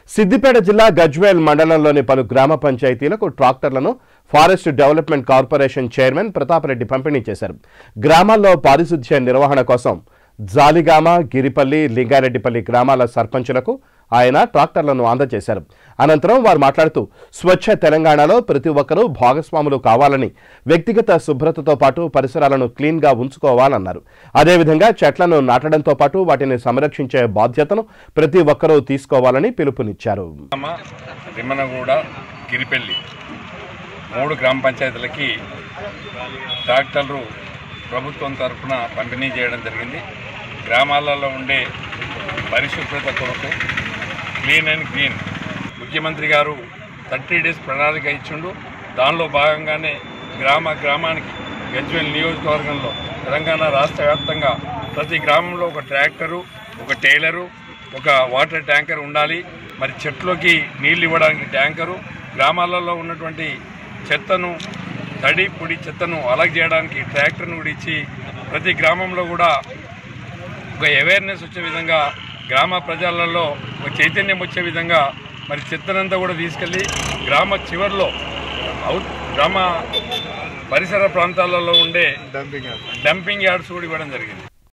సిద్దిపేట జిల్లా గజ్వేల్ మండలంలోని పలు గ్రామ పంచాయతీలకు ట్రాక్టర్లను forest development corporation chairman Pratap Reddy పంపిణీ చేశారు గ్రామాల్లో పారిశుధ్య నిర్వహణ కోసం జాలిగామ గిరిపల్లి లింగారెడ్డిపల్లి గ్రామాల సర్పంచులకు ఆయన ట్రాక్టర్లను అందజేశారు అనంతరం వారు మాట్లాడుతూ స్వచ్ఛ తెలంగాణలో ప్రతి ఒక్కరూ భాగస్వాములు కావాలని వ్యక్తిగత శుభ్రతతో పాటు పరిసరాలను క్లీన్గా ఉంచుకోవాలన్నారు అదేవిధంగా చెట్లను నాటడంతో పాటు వాటిని సంరక్షించే బాధ్యతను ప్రతి ఒక్కరూ తీసుకోవాలని పిలుపునిచ్చారు గ్రామ రిమ్మనగూడ గిరిపెల్లి మూడు గ్రామ పంచాయతీలకి ట్రాక్టర్లు ప్రభుత్వం తరఫున పంపిణీ చేయడం జరిగింది గ్రామాలలో ఉండే పరిశుభ్రత కొరకు క్లీన్ అండ్ గ్రీన్ ముఖ్యమంత్రి గారు థర్టీ డేస్ ప్రణాళిక ఇచ్చిండు దానిలో భాగంగానే గ్రామ గ్రామానికి గజ్వెల్ నియోజకవర్గంలో తెలంగాణ రాష్ట్ర వ్యాప్తంగా ప్రతి గ్రామంలో ఒక ట్రాక్టరు ఒక టైలరు ఒక వాటర్ ట్యాంకర్ ఉండాలి మరి చెట్లోకి నీళ్ళు ఇవ్వడానికి ట్యాంకరు గ్రామాలలో ఉన్నటువంటి చెత్తను తడి పొడి చెత్తను అలగ్ చేయడానికి ట్రాక్టర్ను కూడా ఇచ్చి ప్రతి గ్రామంలో కూడా ఒక అవేర్నెస్ వచ్చే విధంగా గ్రామ ప్రజలలో ఒక చైతన్యం వచ్చే విధంగా మరి చెత్తనంతా కూడా తీసుకెళ్ళి గ్రామ చివరిలో అవుట్ గ్రామ పరిసర ప్రాంతాలలో ఉండే డంపింగ్ యార్డ్స్ కూడా ఇవ్వడం జరిగింది